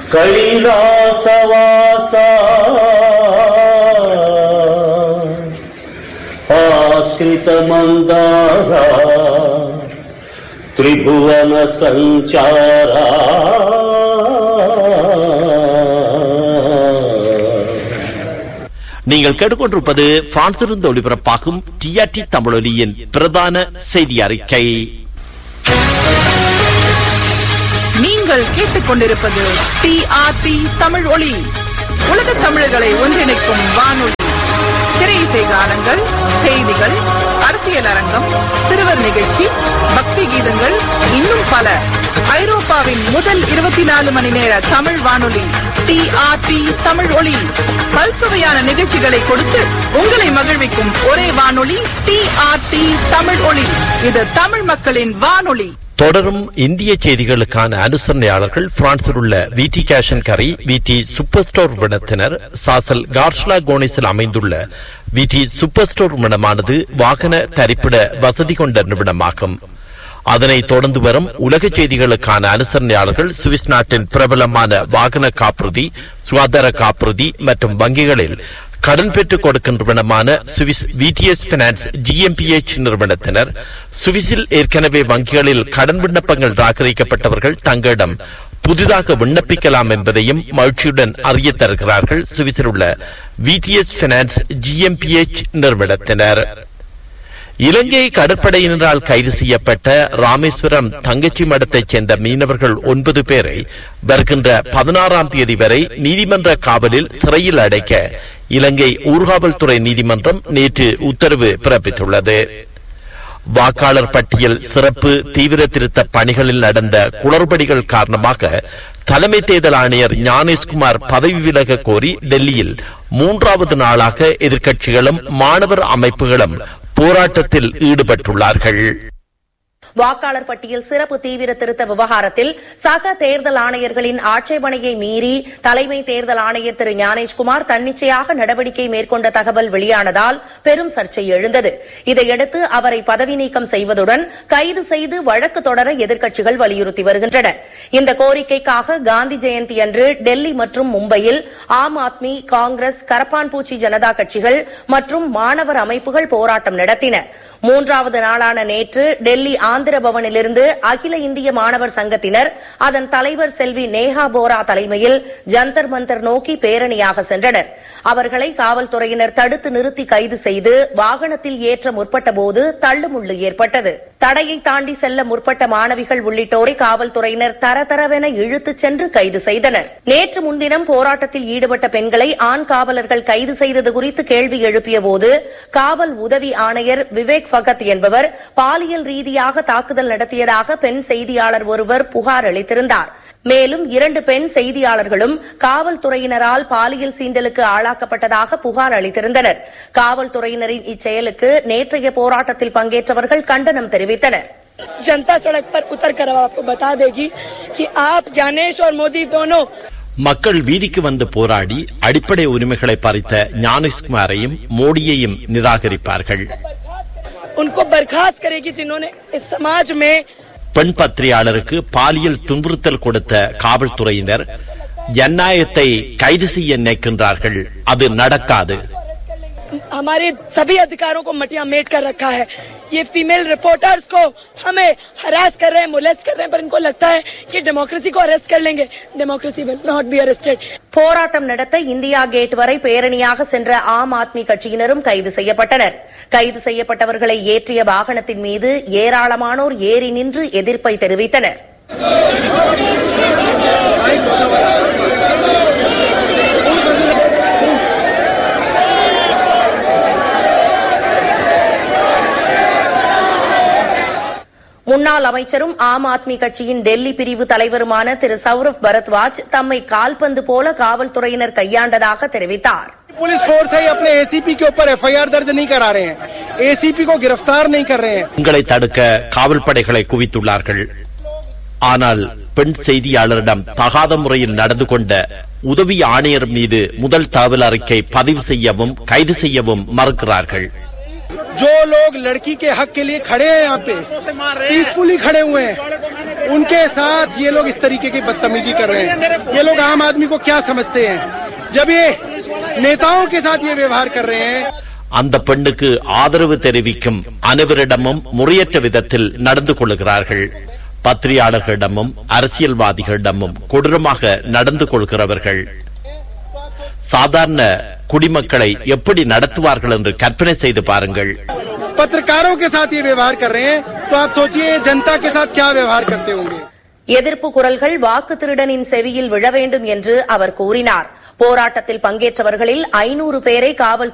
कैलासवासा आश्रितमन्दारा त्रिभुवनसञ्चारा நீங்கள் கேட்டுக்கொண்டிருப்பது பிரான்சிலிருந்து ஒளிபரப்பாகும் டிஆர்டி தமிழொலியின் பிரதான செய்தி அறிக்கை நீங்கள் கேட்டுக்கொண்டிருப்பது டிஆர்டி தமிழ் ஒளி உலக தமிழர்களை ஒன்றிணைக்கும் வானொலி திரை இசை கானங்கள் செய்திகள் அரசியல் அரங்கம் சிறுவர் நிகழ்ச்சி பக்தி கீதங்கள் இன்னும் பல ஐரோப்பாவின் முதல் இருபத்தி நாலு மணி நேர தமிழ் வானொலி டிஆர்டி தமிழ் ஒளி பல்சுவையான நிகழ்ச்சிகளை கொடுத்து உங்களை மகிழ்விக்கும் ஒரே வானொலி டிஆர்டி தமிழ் ஒளி இது தமிழ் மக்களின் வானொலி தொடரும் இந்திய செய்திகளுக்கான அனுசரணையாளர்கள் பிரான்சில் உள்ள விடி கேஷன் கரை விடி சூப்பர் ஸ்டோர் விடத்தினர் சாசல் கார்ஷ்லா கோனிஸில் அமைந்துள்ள விடி சூப்பர் ஸ்டோர் விடமானது வாகன தரிப்பிட வசதி கொண்ட நிறுவனமாகும் அதனைத் தொடர்ந்து வரும் உலக செய்திகளுக்கான அனுசரணையாளர்கள் சுவிஸ் நாட்டின் பிரபலமான வாகன காப்புறுதி சுகாதார காப்புறுதி மற்றும் வங்கிகளில் கடன் பெற்றுக் கொடுக்கின்றவனமான சுவிஸ் விடிஎஸ் பினான்ஸ் ஜிஎம்பிஎச் நிறுவனத்தினர் சுவிஸில் ஏற்கனவே வங்கிகளில் கடன் விண்ணப்பங்கள் ராகரிக்கப்பட்டவர்கள் தங்களிடம் புதிதாக விண்ணப்பிக்கலாம் என்பதையும் மகிழ்ச்சியுடன் அறிய தருகிறார்கள் சுவிஸில் உள்ள விடிஎஸ் பினான்ஸ் ஜிஎம்பிஎச் நிறுவனத்தினர் இலங்கை கடற்படையினரால் கைது செய்யப்பட்ட ராமேஸ்வரம் தங்கச்சி மடத்தைச் சேர்ந்த மீனவர்கள் ஒன்பது பேரை வருகின்ற பதினாறாம் தேதி வரை நீதிமன்ற காவலில் சிறையில் அடைக்க இலங்கை ஊர்காவல்துறை நீதிமன்றம் நேற்று உத்தரவு பிறப்பித்துள்ளது வாக்காளர் பட்டியல் சிறப்பு தீவிர திருத்த பணிகளில் நடந்த குளறுபடிகள் காரணமாக தலைமை தேர்தல் ஆணையர் ஞானேஷ்குமார் பதவி விலக கோரி டெல்லியில் மூன்றாவது நாளாக எதிர்க்கட்சிகளும் மாணவர் அமைப்புகளும் போராட்டத்தில் ஈடுபட்டுள்ளார்கள் வாக்காளர் பட்டியல் சிறப்பு தீவிர திருத்த விவகாரத்தில் சக தேர்தல் ஆணையர்களின் ஆட்சேபனையை மீறி தலைமை தேர்தல் ஆணையர் திரு ஞானேஷ்குமார் தன்னிச்சையாக நடவடிக்கை மேற்கொண்ட தகவல் வெளியானதால் பெரும் சர்ச்சை எழுந்தது இதையடுத்து அவரை பதவி நீக்கம் செய்வதுடன் கைது செய்து வழக்கு தொடர எதிர்க்கட்சிகள் வலியுறுத்தி வருகின்றன இந்த கோரிக்கைக்காக காந்தி ஜெயந்தி அன்று டெல்லி மற்றும் மும்பையில் ஆம் ஆத்மி காங்கிரஸ் கரப்பான்பூச்சி ஜனதா கட்சிகள் மற்றும் மாணவர் அமைப்புகள் போராட்டம் நடத்தின மூன்றாவது நாளான நேற்று டெல்லி ஆந்திர பவனிலிருந்து அகில இந்திய மாணவர் சங்கத்தினர் அதன் தலைவர் செல்வி நேஹா போரா தலைமையில் ஜந்தர் மந்தர் நோக்கி பேரணியாக சென்றனர் அவர்களை காவல்துறையினர் தடுத்து நிறுத்தி கைது செய்து வாகனத்தில் ஏற்ற முற்பட்டபோது தள்ளுமுள்ளு ஏற்பட்டது தடையை தாண்டி செல்ல முற்பட்ட மாணவிகள் உள்ளிட்டோரை காவல்துறையினர் தரதரவென இழுத்துச் சென்று கைது செய்தனர் நேற்று முன்தினம் போராட்டத்தில் ஈடுபட்ட பெண்களை ஆண் காவலர்கள் கைது செய்தது குறித்து கேள்வி எழுப்பியபோது காவல் உதவி ஆணையர் விவேக் பகத் என்பவர் பாலியல் ரீதியாக தாக்குதல் நடத்தியதாக பெண் செய்தியாளர் ஒருவர் புகார் அளித்திருந்தார் மேலும் இரண்டு பெண் செய்தியாளர்களும் காவல்துறையினரால் பாலியல் சீண்டலுக்கு ஆளாக்கப்பட்டதாக புகார் அளித்திருந்தனர் காவல்துறையினரின் இச்செயலுக்கு நேற்றைய போராட்டத்தில் பங்கேற்றவர்கள் கண்டனம் தெரிவித்தனர் जनता सड़क पर उतर कर अब आपको बता देगी कि आप ज्ञानेश और मोदी दोनों மக்கள் வீதிக்கு வந்து போராடி அடிப்படை உரிமைகளை பறித்த ஞானேஷ்குமாரையும் மோடியையும் நிராகரிப்பார்கள் उनको बर्खास्त करेगी जिन्होंने इस समाज में பெண் பத்திரிகையாளருக்கு பாலியல் துன்புறுத்தல் கொடுத்த காவல்துறையினர் ஜனநாயகத்தை கைது செய்ய நினைக்கின்றார்கள் அது நடக்காது हमारे सभी अधिकारों को मटिया मेट कर रखा है ये फीमेल रिपोर्टर्स को हमें हरास कर रहे हैं मोलेस्ट कर रहे हैं पर इनको लगता है कि डेमोक्रेसी को अरेस्ट कर लेंगे democracy will not be arrested போராட்டம் நடத்த இந்தியா கேட் வரை பேரணியாக சென்ற ஆம் ஆத்மி கட்சியினரும் கைது செய்யப்பட்டனர் கைது செய்யப்பட்டவர்களை ஏற்றிய வாகனத்தின் மீது ஏராளமானோர் ஏறி நின்று எதிர்ப்பை தெரிவித்தனர் முன்னாள் அமைச்சரும் ஆம் ஆத்மி கட்சியின் டெல்லி பிரிவு தலைவருமான திரு சௌரவ் பரத்வாஜ் தம்மை கால்பந்து போல காவல்துறையினர் கையாண்டதாக தெரிவித்தார் पुलिस फोर्स है अपने एसीपी के ऊपर एफआईआर दर्ज नहीं करा रहे हैं एसीपी को गिरफ्तार नहीं कर रहे हैं உங்களை தடுக்க காவல் படைகளை குவித்துள்ளார்கள் ஆனால் பெண் செய்தியாளரிடம் தகாத முறையில் நடந்து கொண்ட உதவி ஆணையர் மீது முதல் தகவல் அறிக்கை பதிவு செய்யவும் கைது செய்யவும் மறுக்கிறார்கள் जो लोग लड़की के हक के लिए खड़े हैं यहाँ पे पीसफुली खड़े हुए हैं उनके साथ ये लोग इस तरीके की बदतमीजी कर रहे हैं ये लोग आम आदमी को क्या समझते हैं जब ये नेताओं के साथ ये व्यवहार कर रहे हैं அந்த பெண்ணுக்கு ஆதரவு தெரிவிக்கும் அனைவரிடமும் முறையற்ற விதத்தில் நடந்து கொள்கிறார்கள் பத்திரிகையாளர்களிடமும் அரசியல்வாதிகளிடமும் கொடூரமாக நடந்து கொள்கிறவர்கள் சாதாரண குடிமக்களை எப்படி நடத்துவார்கள் என்று கற்பனை செய்து பாருங்கள் पत्रकारों के साथ ये व्यवहार कर रहे हैं तो आप सोचिए ये जनता के साथ क्या व्यवहार करते होंगे எதிர்ப்பு குரல்கள் வாக்கு திருடனின் செவியில் விழ வேண்டும் என்று அவர் கூறினார் போராட்டத்தில் பங்கேற்றவர்களில் ஐநூறு பேரை காவல்துறை